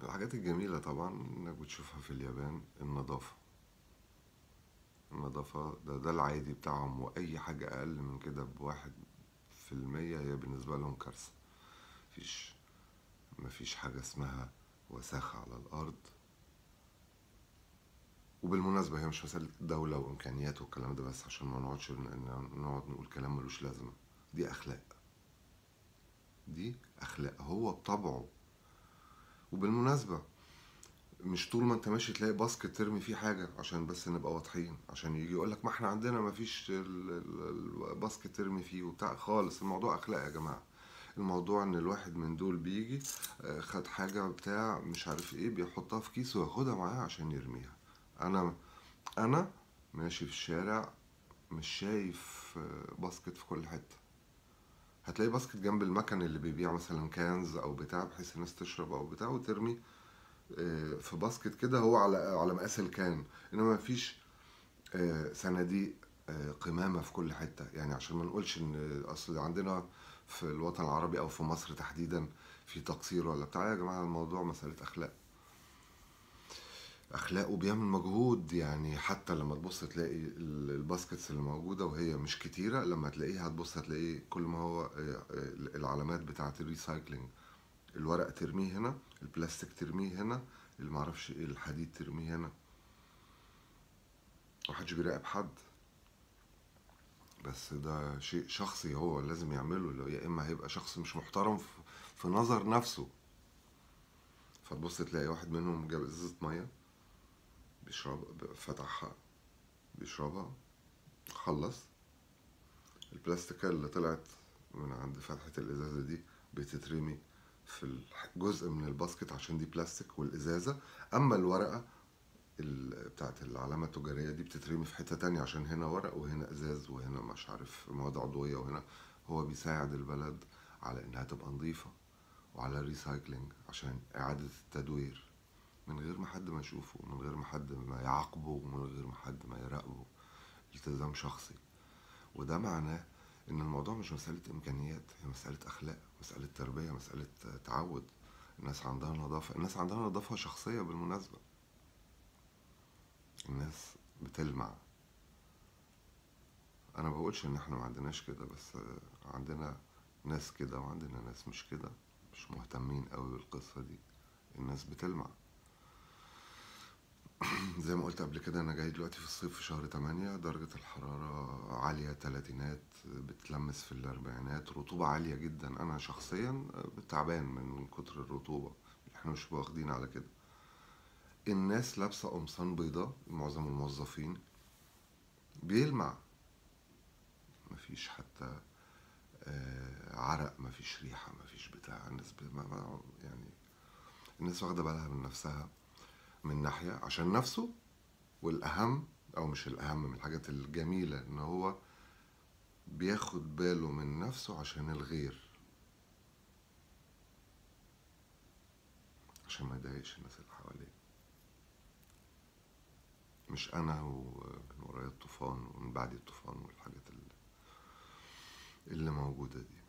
الحاجات الجميلة طبعا انك بتشوفها في اليابان النظافة النظافة ده ده العادي بتاعهم وأي حاجة أقل من كده بواحد في المية هي بالنسبة لهم كارثة مفيش مفيش حاجة اسمها وساخة على الأرض وبالمناسبة هي مش مسألة دولة وإمكانيات والكلام ده بس عشان ما نقعدش ن- ن- نقعد نقول كلام ملوش لازمة دي أخلاق دي أخلاق هو بطبعه وبالمناسبة مش طول ما انت ماشي تلاقي باسكت ترمي فيه حاجة عشان بس نبقى واضحين عشان يجي يقولك ما احنا عندنا ما فيش ال- ال- الباسكت ترمي فيه وبتاع خالص الموضوع أخلاق يا جماعة الموضوع ان الواحد من دول بيجي آه، خد حاجة بتاع مش عارف ايه بيحطها في كيس وياخدها معاه عشان يرميها انا انا ماشي في الشارع مش شايف آه، باسكت في كل حتة هتلاقي باسكت جنب المكن اللي بيبيع مثلا كانز او بتاع بحيث الناس تشرب او بتاع وترمي آه، في باسكت كده هو على على مقاس الكان انما مفيش آه، صناديق آه، قمامة في كل حتة يعني عشان ما نقولش ان اصل عندنا في الوطن العربي او في مصر تحديدا في تقصير ولا بتاع يا جماعة الموضوع مسألة اخلاق اخلاق وبيعمل مجهود يعني حتى لما تبص تلاقي ال- الباسكتس اللي موجودة وهي مش كتيرة لما تلاقيها هتبص هتلاقي كل ما هو آه، آه، العلامات بتاعة الريسايكلينج الورق ترميه هنا البلاستيك ترميه هنا اللي معرفش ايه الحديد ترميه هنا محدش بيراقب حد بس ده شيء شخصي هو لازم يعمله لو يا اما هيبقى شخص مش محترم في- في نظر نفسه فتبص تلاقي واحد منهم جاب ازازة مية بيشرب فتحها بيشربها خلص البلاستيكة اللي طلعت من عند فتحة الازازة دي بتترمي في جزء من الباسكت عشان دي بلاستيك والازازة اما الورقة ال- بتاعت العلامة التجارية دي بتترمي في حتة تانية عشان هنا ورق وهنا ازاز وهنا مش عارف مواد عضوية وهنا هو بيساعد البلد على انها تبقى نظيفة وعلى الريسايكلينج عشان اعادة التدوير من غير ما حد ما يشوفه من غير ما حد ما يعاقبه ومن غير ما حد ما يراقبه التزام شخصي وده معناه ان الموضوع مش مسألة امكانيات هي مسألة اخلاق مسألة تربية مسألة تعود الناس عندها نظافة الناس عندها نظافة شخصية بالمناسبة الناس بتلمع انا بقولش ان احنا ما عندناش كده بس عندنا ناس كده وعندنا ناس مش كده مش مهتمين قوي بالقصة دي الناس بتلمع زي ما قلت قبل كده انا جاي دلوقتي في الصيف في شهر 8 درجة الحرارة عالية تلاتينات بتلمس في الاربعينات رطوبة عالية جدا انا شخصيا تعبان من كتر الرطوبة احنا مش واخدين على كده الناس لابسة قمصان بيضاء معظم الموظفين بيلمع مفيش حتى آه، عرق مفيش ريحة مفيش بتاع الناس ب- ما- ما- يعني الناس واخدة بالها من نفسها من ناحية عشان نفسه والأهم أو مش الأهم من الحاجات الجميلة إن هو بياخد باله من نفسه عشان الغير عشان ما يضايقش الناس اللي حواليه مش أنا ومن ورايا الطوفان ومن بعد الطوفان والحاجات اللي, اللي موجودة دي